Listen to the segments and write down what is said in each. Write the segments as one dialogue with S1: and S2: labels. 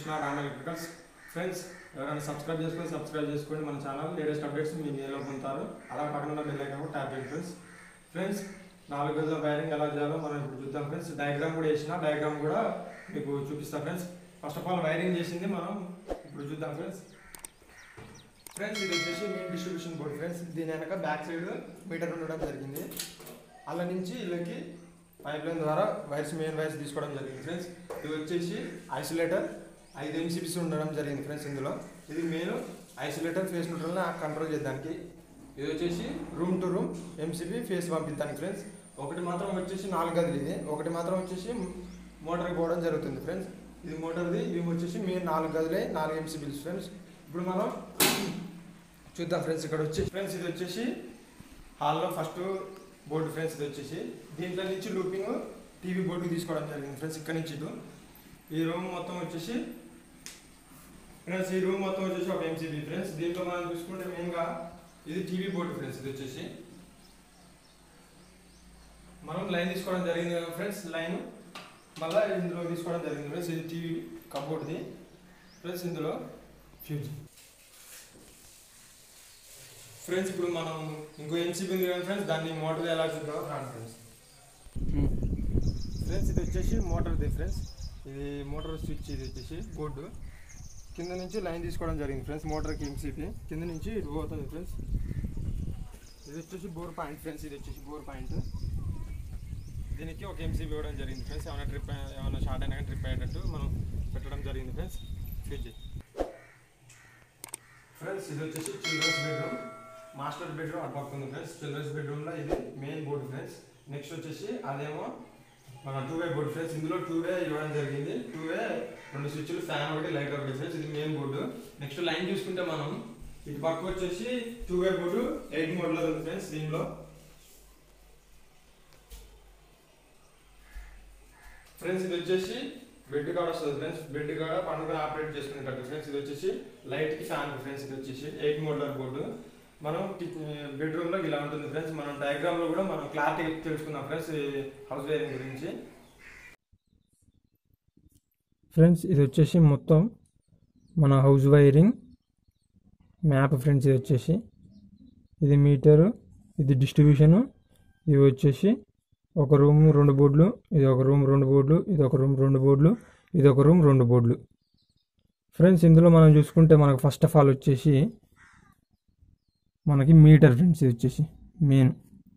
S1: Krishna Ram electricals friends ఎవరైనా subscribe చేసుకొని subscribe చేసుకోండి మన ఛానల్ లేటెస్ట్ అప్డేట్స్ మీ మెయిల్లో పొందుతారు అలా పక్కన ఉన్న బెల్ ఐకాన్ కూడా ట్యాప్ చేయండి ఫ్రెండ్స్ ఫ్రెండ్స్ నాలుగు గదుల వైరింగ్ ఎలా చేయాలో మనం ఇప్పుడు చూద్దాం ఫ్రెండ్స్ డయాగ్రామ్ కూడా వేసిన డయాగ్రామ్ కూడా మీకు చూపిస్తాం friends first of all wiring చేసింది మనం ఇప్పుడు చూద్దాం ఫ్రెండ్స్ ఫ్రెండ్స్ ఇది వచ్చేసి మెయిన్ డిస్ట్రిబ్యూషన్ బోర్డ్ ఫ్రెండ్స్ దీని వెనక బ్యాక్ సైడ్ మీటర్ ఉండడం జరిగింది అలా నుంచి వీళ్ళకి పైప్ లైన్ ద్వారా వైర్స్ మెయిన్ వైర్స్ తీసుకోవడం జరిగింది ఫ్రెండ్స్ ఇది వచ్చేసి ఐసోలేటర్ ఐదు ఎంసీబీస్ ఉండడం జరిగింది ఫ్రెండ్స్ ఇందులో ఇది మెయిన్ ఐసోలేటర్ ఫేస్ న్యూట్రల్ని కంట్రోల్ చేయడానికి ఇది వచ్చేసి room to room MCB phase పంపించడానికి ఫ్రెండ్స్ ఒకటి మాత్రం వచ్చేసి నాలుగు గదులు ఇది ఒకటి మాత్రం వచ్చేసి మోటార్కి పోవడం జరుగుతుంది ఫ్రెండ్స్ ఇది మోటార్ది ఇవి వచ్చేసి మెయిన్ నాలుగు గదులే నాలుగు ఎంసీబీస్ ఫ్రెండ్స్ ఇప్పుడు మనం చూద్దాం ఫ్రెండ్స్ ఇక్కడ వచ్చి ఫ్రెండ్స్ ఇది వచ్చేసి హాల్లో ఫస్ట్ బోర్డు ఫ్రెండ్స్ ఇది వచ్చేసి దీంట్లో నుంచి లూపింగ్ టీవీ బోర్డు తీసుకోవడం జరిగింది ఫ్రెండ్స్ ఇక్కడ నుంచి ఇటు ఈ రూమ్ మొత్తం వచ్చేసి ఫ్రెండ్స్ ఈ రూమ్ మొత్తం వచ్చేసి ఒక ఎంసీబీ ఫ్రెండ్స్ దీంట్లో మనం చూసుకుంటే మెయిన్గా ఇది టీవీ బోర్డు ఫ్రెండ్స్ ఇది వచ్చేసి మనం లైన్ తీసుకోవడం జరిగింది కదా ఫ్రెండ్స్ లైన్ మళ్ళీ ఇందులో తీసుకోవడం జరిగింది ఫ్రెండ్స్ ఇది టీవీ కబోర్డ్ది ఫ్రెండ్స్ ఇందులో ఫ్యూజ్ ఫ్రెండ్స్ ఇప్పుడు మనం ఇంకో ఎంసీబీ ఉంది కదా ఫ్రెండ్స్ దాన్ని మోటార్ ఎలా చూద్దాం రాండి ఫ్రెండ్స్ ఫ్రెండ్స్ ఇది వచ్చేసి మోటార్ది ఫ్రెండ్స్ ఇది మోటార్ స్విచ్ ఇది వచ్చేసి బోర్డు కింద నుంచి లైన్ తీసుకోవడం జరిగింది ఫ్రెండ్స్ మోటార్కి ఎంసీబీ కింద నుంచి ఇటు పోతుంది ఫ్రెండ్స్ ఇది వచ్చేసి బోర్ పాయింట్ ఫ్రెండ్స్ ఇది వచ్చేసి బోర్ పాయింట్ దీనికి ఒక ఎంసీబీ ఇవ్వడం జరిగింది ఫ్రెండ్స్ ఏమైనా ట్రిప్ ఏమైనా షార్ట్ అయినా ట్రిప్ అయ్యేటట్టు మనం పెట్టడం జరిగింది ఫ్రెండ్స్ ఫ్రిడ్జ్ ఫ్రెండ్స్ ఇది వచ్చేసి చిల్డ్రన్స్ బెడ్రూమ్ మాస్టర్ బెడ్రూమ్ అటు పక్క ఉంది ఫ్రెండ్స్ చిల్డ్రన్స్ బెడ్రూమ్లో ఇది మెయిన్ బోర్డు ఫ్రెండ్స్ నెక్స్ట్ వచ్చేసి అదేమో మన టూ వే బోర్డు ఫ్రెండ్స్ ఇందులో టూ వే ఇవ్వడం జరిగింది టూ వే రెండు స్విచ్లు ఫ్యాన్ ఒకటి లైట్ ఒకటి ఫ్రెండ్స్ ఇది మెయిన్ బోర్డు నెక్స్ట్ లైన్ చూసుకుంటే మనం ఇటు పక్క వచ్చేసి టూ వే బోర్డు ఎయిట్ మోడ్లో ఉంది ఫ్రెండ్స్ దీనిలో ఫ్రెండ్స్ ఇది వచ్చేసి బెడ్ కాడ వస్తుంది ఫ్రెండ్స్ బెడ్ కాడ పండుగ ఆపరేట్ చేసుకునేటట్టు ఫ్రెండ్స్ ఇది వచ్చేసి లైట్ కి ఫ్యాన్ ఫ్రెండ్స్ ఇది వచ్చేసి ఎయిట్ మోడలర్ బోర్డు మనం బెడ్రూమ్ లో ఇలా ఉంటుంది ఫ్రెండ్స్ మనం డయాగ్రామ్ లో కూడా మనం క్లారిటీ తెలుసుకున్నాం ఫ్రెండ్స్ హౌస్ వైరింగ్ గురించి
S2: ఫ్రెండ్స్ ఇది వచ్చేసి మొత్తం మన హౌస్ వైరింగ్ మ్యాప్ ఫ్రెండ్స్ ఇది వచ్చేసి ఇది మీటరు ఇది డిస్ట్రిబ్యూషను ఇవి వచ్చేసి ఒక రూమ్ రెండు బోర్డులు ఇది ఒక రూమ్ రెండు బోర్డులు ఇది ఒక రూమ్ రెండు బోర్డులు ఇది ఒక రూమ్ రెండు బోర్డులు ఫ్రెండ్స్ ఇందులో మనం చూసుకుంటే మనకు ఫస్ట్ ఆఫ్ ఆల్ వచ్చేసి మనకి మీటర్ ఫ్రెండ్స్ ఇది వచ్చేసి మెయిన్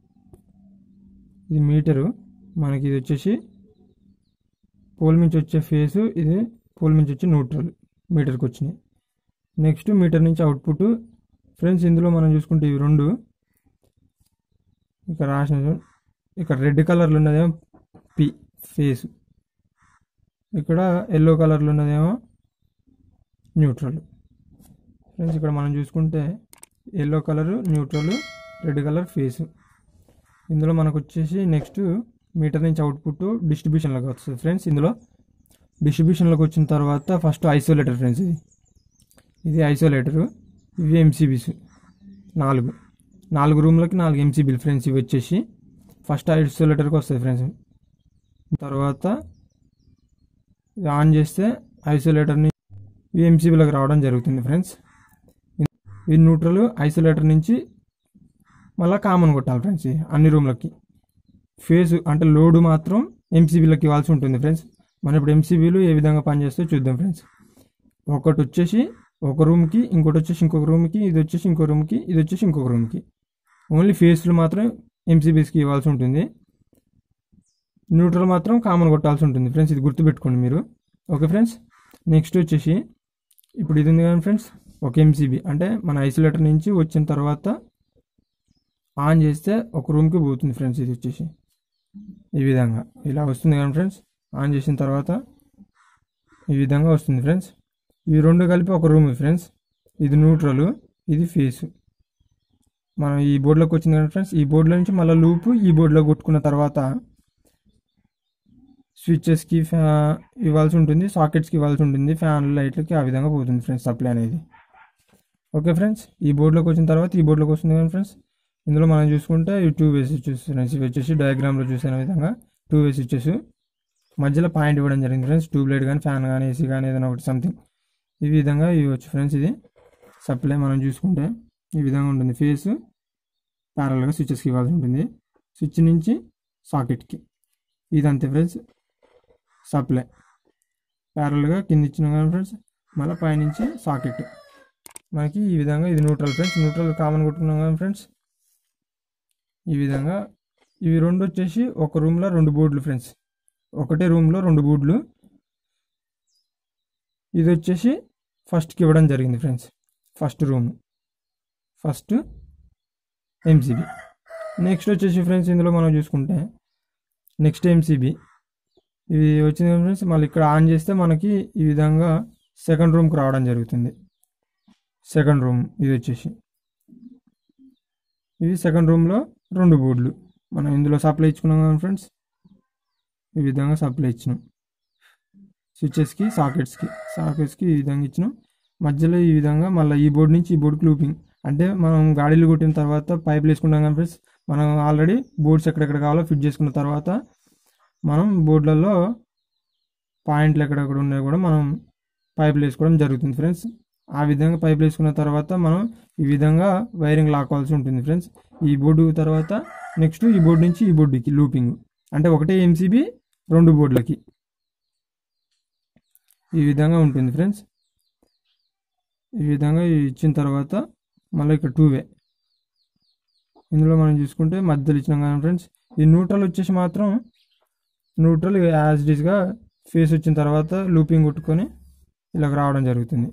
S2: ఇది మీటరు మనకి ఇది వచ్చేసి పోల్ నుంచి వచ్చే ఫేసు ఇది పోల్ నుంచి వచ్చే న్యూట్రల్ మీటర్కి వచ్చినాయి నెక్స్ట్ మీటర్ నుంచి అవుట్పుట్ ఫ్రెండ్స్ ఇందులో మనం చూసుకుంటే ఇవి రెండు ఇక్కడ రాసిన చూ- ఇక్కడ రెడ్ కలర్లో ఉన్నదేమో పి ఫేస్ ఇక్కడ ఎల్లో కలర్లో ఉన్నదేమో న్యూట్రల్ ఫ్రెండ్స్ ఇక్కడ మనం చూసుకుంటే yellow colour neutral red colour phase ఇందులో మనకు వచ్చేసి నెక్స్ట్ మీటర్ నుంచి అవుట్పుట్ డిస్ట్రిబ్యూషన్లోకి వస్తుంది ఫ్రెండ్స్ ఇందులో డిస్ట్రిబ్యూషన్లోకి వచ్చిన తర్వాత ఫస్ట్ ఐసోలేటర్ ఫ్రెండ్స్ ఇది ఇది ఐసోలేటరు ఇవి ఎంసీబీస్ నాలుగు నాలుగు రూమ్లకి నాలుగు ఎంసీబీలు ఫ్రెండ్స్ ఇవి వచ్చేసి ఫస్ట్ ఐసోలేటర్కి వస్తుంది ఫ్రెండ్స్ తర్వాత ఇది ఆన్ చేస్తే ఐసోలేటర్ని ఈ ఎంసీబీలోకి రావడం జరుగుతుంది ఫ్రెండ్స్ ఇది న్యూట్రల్ ఐసోలేటర్ నుంచి మళ్ళీ కామన్ కొట్టాలి ఫ్రెండ్స్ ఇది అన్ని రూమ్లకి ఫేజ్ అంటే లోడ్ మాత్రం ఎంసీబీలోకి ఇవ్వాల్సి ఉంటుంది ఫ్రెండ్స్ మనం ఇప్పుడు ఎంసీబీలు ఏ విధంగా పనిచేస్తే చూద్దాం ఫ్రెండ్స్ ఒకటి వచ్చేసి ఒక రూమ్కి ఇంకోటి వచ్చేసి ఇంకొక రూమ్కి ఇది వచ్చేసి ఇంకో రూమ్కి ఇది వచ్చేసి ఇంకొక రూమ్కి ఓన్లీ ఫేస్లు మాత్రం ఎంసీబీస్కి ఇవ్వాల్సి ఉంటుంది న్యూట్రల్ మాత్రం కామన్ కొట్టాల్సి ఉంటుంది ఫ్రెండ్స్ ఇది గుర్తుపెట్టుకోండి మీరు ఓకే ఫ్రెండ్స్ నెక్స్ట్ వచ్చేసి ఇప్పుడు ఇది ఉంది కదా ఫ్రెండ్స్ ఒక ఎంసీబీ అంటే మన ఐసోలేటర్ నుంచి వచ్చిన తర్వాత ఆన్ చేస్తే ఒక రూమ్కి పోతుంది ఫ్రెండ్స్ ఇది వచ్చేసి ఈ విధంగా ఇలా వస్తుంది కదా ఫ్రెండ్స్ ఆన్ చేసిన తర్వాత ఈ విధంగా వస్తుంది ఫ్రెండ్స్ ఇవి రెండు కలిపి ఒక రూమ్ ఫ్రెండ్స్ ఇది న్యూట్రల్ ఇది ఫేస్ మనం ఈ బోర్డులోకి వచ్చింది కదా ఫ్రెండ్స్ ఈ బోర్డులో నుంచి మళ్ళీ లూప్ ఈ బోర్డులో కొట్టుకున్న తర్వాత స్విచ్చెస్కి ఫ్యా ఇవ్వాల్సి ఉంటుంది సాకెట్స్కి ఇవ్వాల్సి ఉంటుంది ఫ్యాన్ లైట్లకి ఆ విధంగా పోతుంది ఫ్రెండ్స్ సప్లై అనేది ఓకే ఫ్రెండ్స్ ఈ బోర్డులోకి వచ్చిన తర్వాత ఈ బోర్డులోకి వస్తుంది కదా ఫ్రెండ్స్ ఇందులో మనం చూసుకుంటే ఈ టూ వే స్విచ్చెస్ ఫ్రెండ్స్ ఇవి వచ్చేసి డయాగ్రామ్లో చూసిన విధంగా టూ వే స్విచ్చెస్ మధ్యలో పాయింట్ ఇవ్వడం జరిగింది ఫ్రెండ్స్ ట్యూబ్ లైట్ కానీ ఫ్యాన్ కానీ ఏసీ కానీ ఏదైనా ఒకటి సంథింగ్ ఈ విధంగా ఇవ్వచ్చు ఫ్రెండ్స్ ఇది సప్లై మనం చూసుకుంటే ఈ విధంగా ఉంటుంది ఫేస్ ప్యారల్గా స్విచ్చెస్కి ఇవ్వాల్సి ఉంటుంది స్విచ్ నుంచి సాకెట్కి ఇది అంతే ఫ్రెండ్స్ సప్లై ప్యారల్గా కింద ఇచ్చిన కానీ ఫ్రెండ్స్ మళ్ళీ పైనుంచి సాకెట్ మనకి ఈ విధంగా ఇది న్యూట్రల్ ఫ్రెండ్స్ న్యూట్రల్ కామన్ కొట్టుకున్నాం కదా ఫ్రెండ్స్ ఈ విధంగా ఇవి రెండు వచ్చేసి ఒక రూమ్లో రెండు బోర్డులు ఫ్రెండ్స్ ఒకటే రూమ్లో రెండు బోర్డులు ఇది వచ్చేసి ఫస్ట్కి ఇవ్వడం జరిగింది friends first room first MCB next వచ్చేసి ఫ్రెండ్స్ ఇందులో మనం చూసుకుంటే నెక్స్ట్ ఎంసీబీ ఇది వచ్చింది ఫ్రెండ్స్ మళ్ళీ ఇక్కడ ఆన్ చేస్తే మనకి ఈ విధంగా సెకండ్ రూమ్కి రావడం జరుగుతుంది సెకండ్ రూమ్ ఇది వచ్చేసి ఇది సెకండ్ రూమ్లో రెండు బోర్డులు మనం ఇందులో సప్లై ఇచ్చుకున్నాం కదా ఫ్రెండ్స్ ఈ విధంగా సప్లై ఇచ్చినాం స్విచ్చెస్కి సాకెట్స్కి సాకెట్స్కి ఈ విధంగా ఇచ్చినాం మధ్యలో ఈ విధంగా మళ్ళీ ఈ బోర్డు నుంచి ఈ బోర్డుకి లూపింగ్ అంటే మనం గాడీలు కొట్టిన తర్వాత పైపులు వేసుకుంటాం కదా ఫ్రెండ్స్ మనం ఆల్రెడీ బోర్డ్స్ ఎక్కడెక్కడ కావాలో ఫిట్ చేసుకున్న తర్వాత మనం బోర్డులలో పాయింట్లు ఎక్కడెక్కడ ఉన్నాయో కూడా మనం పైపులు వేసుకోవడం జరుగుతుంది ఫ్రెండ్స్ ఆ విధంగా పైపులు వేసుకున్న తర్వాత మనం ఈ విధంగా వైరింగ్ లాక్కోవాల్సి ఉంటుంది ఫ్రెండ్స్ ఈ బోర్డు తర్వాత నెక్స్ట్ ఈ బోర్డు నుంచి ఈ బోర్డుకి లూపింగ్ అంటే ఒకటే ఎంసీబీ రెండు బోర్డులకి ఈ విధంగా ఉంటుంది ఫ్రెండ్స్ ఈ విధంగా ఇచ్చిన తర్వాత మళ్ళీ ఇక్కడ టూ వే ఇందులో మనం చూసుకుంటే మధ్యలో ఇచ్చినాం కదా ఫ్రెండ్స్ ఈ న్యూట్రల్ వచ్చేసి మాత్రం న్యూట్రల్ యాజ్ డిస్గా ఫేస్ వచ్చిన తర్వాత లూపింగ్ కొట్టుకొని ఇలాగ రావడం జరుగుతుంది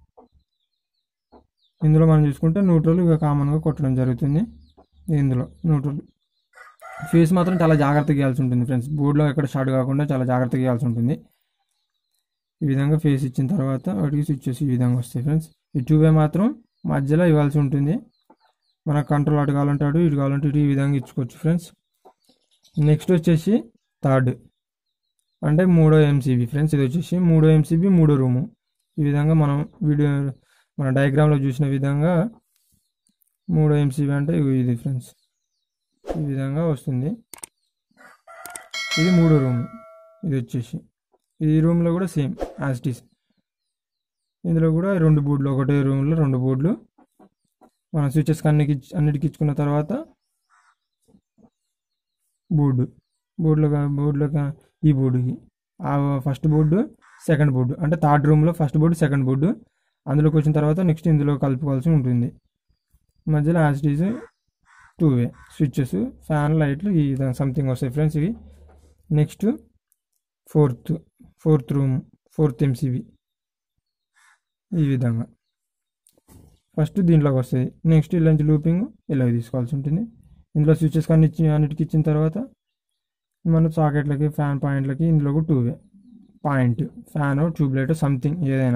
S2: ఇందులో మనం చూసుకుంటే న్యూట్రల్ ఇక కామన్గా కొట్టడం జరుగుతుంది ఇందులో న్యూట్రల్ ఫేస్ మాత్రం చాలా జాగ్రత్తగా గీయాల్సి ఉంటుంది ఫ్రెండ్స్ బోర్డులో ఎక్కడ షార్ట్ కాకుండా చాలా జాగ్రత్తగా గీయాల్సి ఉంటుంది ఈ విధంగా ఫేస్ ఇచ్చిన తర్వాత వాటికి స్విచ్చెస్ ఈ విధంగా వస్తాయి ఫ్రెండ్స్ ఈ టూ వే మాత్రం మధ్యలో ఇవ్వాల్సి ఉంటుంది మనకు కంట్రోల్ అటు కావాలంటే అటు ఇటు కావాలంటే ఇటు ఈ విధంగా ఇచ్చుకోవచ్చు ఫ్రెండ్స్ నెక్స్ట్ వచ్చేసి థర్డ్ అంటే మూడో ఎంసీబీ ఫ్రెండ్స్ ఇది వచ్చేసి మూడో ఎంసీబీ మూడో రూము ఈ విధంగా మనం వీడియో మన డయాగ్రామ్లో చూసిన విధంగా మూడో ఎంసీబీ అంటే ఇగో ఇది ఫ్రెండ్స్ ఈ విధంగా వస్తుంది ఇది మూడో రూమ్ ఇది వచ్చేసి ఈ రూమ్లో కూడా సేమ్ యాజ్ ఇట్ ఈస్ ఇందులో కూడా రెండు బోర్డులు ఒకటే రూమ్లో రెండు బోర్డులు మన స్విచెస్ అన్నికి అన్నిటికి ఇచ్చుకున్న తర్వాత బోర్డు బోర్డులో బోర్డులో ఈ బోర్డుకి ఆ ఫస్ట్ బోర్డు సెకండ్ బోర్డు అంటే థర్డ్ రూమ్లో ఫస్ట్ బోర్డు సెకండ్ బోర్డు అందులోకి వచ్చిన తర్వాత నెక్స్ట్ ఇందులో కలుపుకోవాల్సి ఉంటుంది మధ్యలో as it is two way switches fan లైట్లు ఈ విధంగా సంథింగ్ వస్తాయి ఫ్రెండ్స్ ఇవి next fourth fourth room fourth MCB ఈ విధంగా ఫస్ట్ దీంట్లోకి వస్తుంది నెక్స్ట్ ఇలాంటి లూపింగ్ ఇలా తీసుకోవాల్సి ఉంటుంది ఇందులో స్విచ్చెస్ కానీ ఇచ్చి అన్నిటికి ఇచ్చిన తర్వాత మన సాకెట్లకి ఫ్యాన్ పాయింట్లకి ఇందులో కూడా two way point fan tubelight something ఏదైనా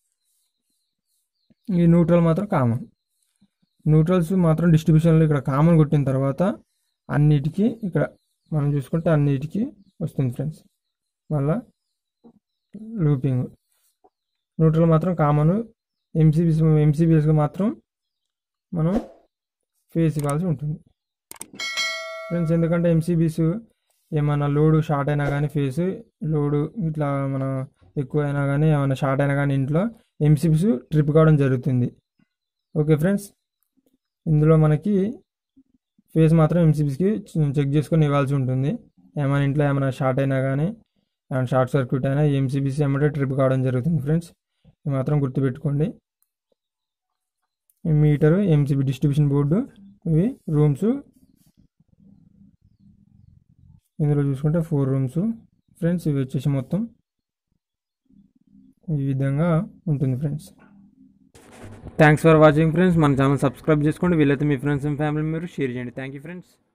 S2: ఈ న్యూట్రల్ మాత్రం కామన్ న్యూట్రల్స్ మాత్రం డిస్ట్రిబ్యూషన్లో ఇక్కడ కామన్ కొట్టిన తర్వాత అన్నిటికీ ఇక్కడ మనం చూసుకుంటే అన్నిటికీ వస్తుంది ఫ్రెండ్స్ మళ్ళా లూపింగ్ న్యూట్రల్ మాత్రం కామన్ ఎంసీబీస్ ఎంసీబీఎస్గా మాత్రం మనం ఫేస్ ఇవ్వాల్సి ఉంటుంది ఫ్రెండ్స్ ఎందుకంటే ఎంసీబీస్ ఏమైనా లోడు షార్ట్ అయినా కానీ ఫేస్ లోడు ఇట్లా మన ఎక్కువ అయినా కానీ ఏమైనా షార్ట్ అయినా కానీ ఇంట్లో ఎంసీబీస్ ట్రిప్ కావడం జరుగుతుంది ఓకే ఫ్రెండ్స్ ఇందులో మనకి ఫేస్ మాత్రం ఎంసీబీస్కి చెక్ చేసుకొని ఇవ్వాల్సి ఉంటుంది ఏమైనా ఇంట్లో ఏమైనా షార్ట్ అయినా కానీ ఏమైనా షార్ట్ సర్క్యూట్ అయినా ఎంసీబీసీ ఏమంటే ట్రిప్ కావడం జరుగుతుంది ఫ్రెండ్స్ ఇది మాత్రం గుర్తుపెట్టుకోండి ఈ మీటరు ఎంసీబీ డిస్ట్రిబ్యూషన్ బోర్డు ఇవి రూమ్స్ ఇందులో చూసుకుంటే ఫోర్ రూమ్స్ ఫ్రెండ్స్ ఇవి వచ్చేసి మొత్తం ఈ విధంగా ఉంటుంది friends thanks for watching friends మన ఛానల్ సబ్స్క్రైబ్ చేసుకోండి వీలైతే మీ ఫ్రెండ్స్ అండ్ ఫ్యామిలీ మీరు షేర్ చేయండి థ్యాంక్ యూ ఫ్రెండ్స్